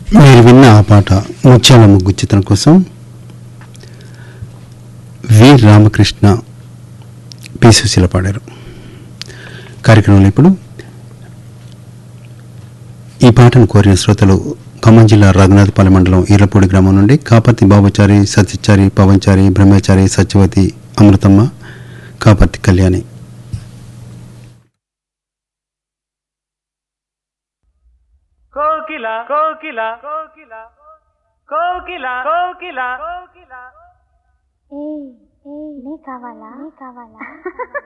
మీరు విన్న ఆ పాట ముత్యాల ముగ్గు చిత్రం కోసం వి రామకృష్ణ పి సుశీల పాడారు కార్యక్రమంలో ఇప్పుడు ఈ పాటను కోరిన శ్రోతలు ఖమ్మం జిల్లా రఘునాథపల్లి మండలం ఈర్లపూడి గ్రామం నుండి కాపర్తి బాబుచారి సత్యచారి పవన్చారి బ్రహ్మచారి సత్యవతి అమృతమ్మ కాపర్తి కళ్యాణి కోకిల కోకిల కోకిల కోకిల కోకిల కోకిల ఏయ్ ఏయ్ నీ కావాలా నీ కావాలా